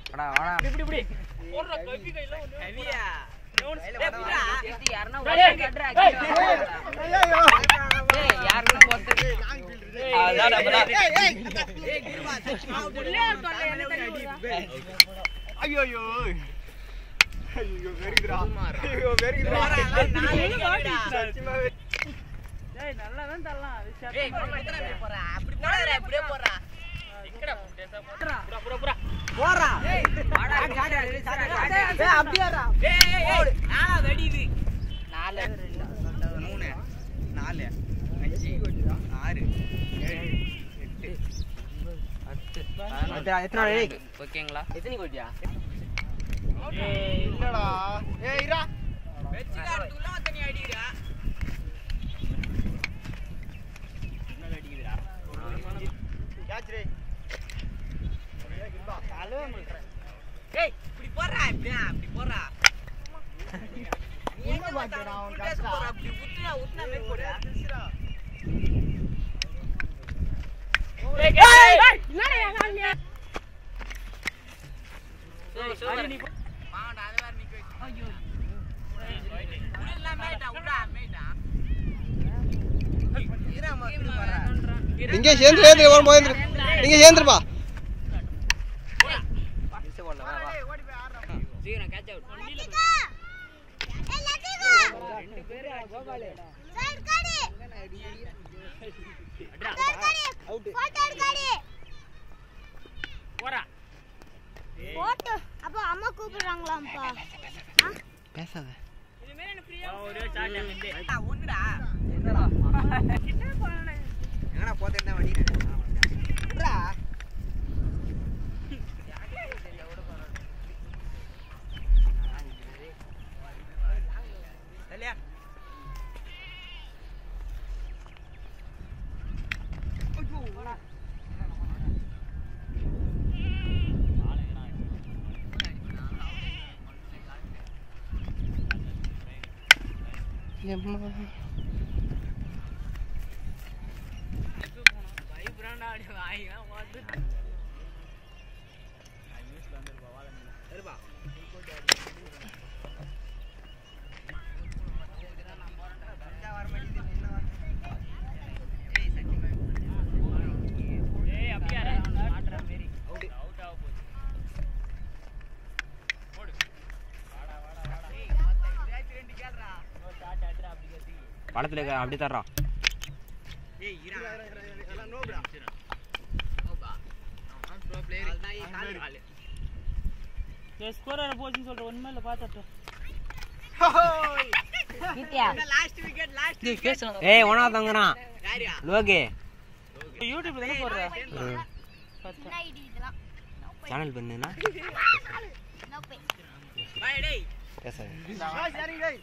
வாடா வாடா இப்படி இப்படி போடுற கவி கையில ஒண்ணு ஹெவியா அதான் நம்மளா. ஐயோ ஐயோ ஐயோ வெறுக்குறா ஐயோ வெறுக்குறா சத்தியமாவே ஏய் நல்லா தான் தரலாம் அது சட்டை ஏய் போடுற. அப்படி போறாரு அப்படியே போறா எங்கடா போட்டேன் புறா புறா புறா போறா ஏய் அப்படியாடா ஏய் ஏய் நாளா வெடிது நாலு மூணு நாலு அஞ்சு ஆறு ஏழு எட்டு பத்து எத்தனை- எத்தனை நாள் ஏய்? ஓகேங்களா எத்தனை கோட்டியா ஏய் இல்லடா ஏய் இரா வெச்சு காட்டுக்குள்ள தண்ணி அடிக்குறா கேட்ச் ரே ஏய் இப்படி போறா இப்படி அப்படி போறா நீ எங்க பார்த்தா உன் கேஸ் போறா அப்படி உத்துனா உத்துனா மேல போறா ஏய் ஏய் என்னடா வாடா அது வேற நிக்க வை ஐயோ உள்ள மேடா உள்ள மேடா ஈரமா இப்படி போறா இங்கே சேர்ந்து சேர்ந்து ஒரு போயிரு இங்கே சேர்ந்துருப்பா சீக்கிரம் கேட்ச் அவுட் போறா போட்டு அப்போ அம்மா கூப்பிடுறாங்களாம்ப்பா பேசாத இதுமே எனக்கு ஃப்ரீயா ஒரே சாட் வந்து ஒண்ணுடா கிட்ட போறேன் எங்கடா போத்தேன் வண்டி விட்றா இல்லையா பயப்படாண்டா அடி வாயிலாம் வந்து ஏய் அப்படியே மாட்ற மாரி அவுட் அவுட் ஆக போகுது போடு வாடா வாடா வாடா ஏய் பேச்சு ரெண்டு கேளுடா இன்னொரு ஷாட் அடிடா அப்படி கத்தி படத்துல இருக்க அப்படி தர்றான் ஏய் இரா எல்லாம் நோபுடா ஓபா நான் ப்ரோ பிளேயர் அதான் ஏய் கால் கால் ஏய் ஸ்கோரர் போச்சுன்னு சொல்ற ஒண்ணுமே இல்ல பாத்துட்டு லாஸ்ட் விக்கெட் லாஸ்ட் ஏய் ஒன்னா தங்குறான் யாரியா லோகே யூடியூப்ல தானே போடுற இதெல்லாம் சேனல் பண்ணுனா நோப்பே பை டேய் பேசாத சரி டேய்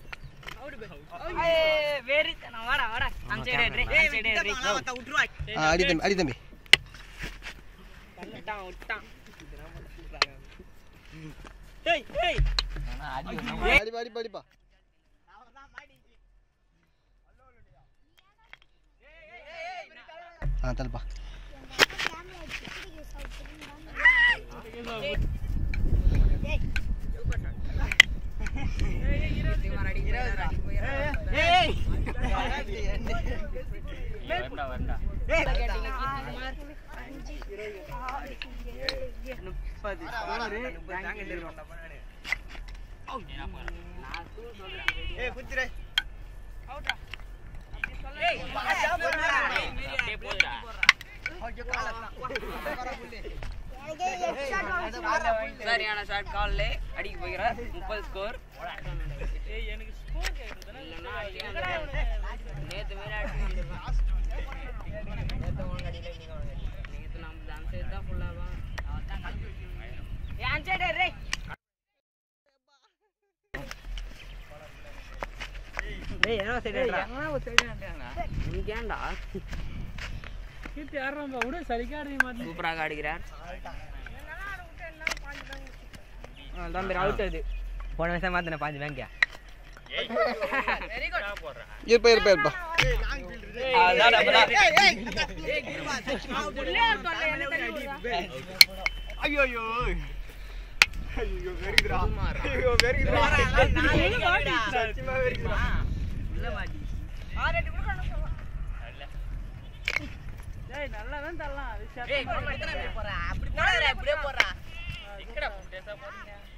ஏய் வெரி நான் வாடா வாடா அந்த சைடு ரே ஏய் அந்த சைடு ரே விட்டுடா மத்த விட்டுருவா அடி தம்பி அடி தம்பி பண்ணிட்டான் விட்டான் ஏய் ஏய் அடி அடி படிப்பா ஆ தல்பா ஏய் வரண்டா வரண்டா முப்பது ஏய் குத்திரே ஏய் பாஷா போறா அப்படியே போடுடா சரியான ஷாட் கால்ல அடிக்க போகிறார் முப்பது ஸ்கோர் ஏய் எனக்கு ஸ்கோர் கேக்குதுனா இல்லைன்னா எங்கடா இவனுங்க? நேத்து விராட் நேத்து நம்ம அந்த சைடு தான் ஃபுல்லாவா ஏன் சைடு ரே டேய் என்ன சைடு எங்கனா ஒரு சைடு இங்க ஏன்டா கீர்த்தி யாரா விடு சரிக்கா அடிக்க மாட்டேன் சூப்பராக ஆடுகிறார் தான் பேர் அவுட் அது போன வருஷம் மாத்தின பாஞ்சு பேங்க போடுறேன் இருப்பா இருப்பா இருப்பா ஏய் கிருபா சச்சிமா உள்ளே தொல்லை என்ன தண்ணி விடுறா? ஐயோ ஐயோ ஐயோ வெறிக்குதுடா சும்மாடா. ஐயோ வெறிக்குதுடா உள்ள மாட்டிக்கிச்சு. சத்தியமா வெறிக்குதுடா உள்ள மாட்டி ஏய் நல்லா தான் தரலாம் அது ஏய் சத்தமா எத்தனை இருக்கு. பேர் போறா அப்படி போடாதடா இப்படியே போறா எங்கடா பேச போறீங்க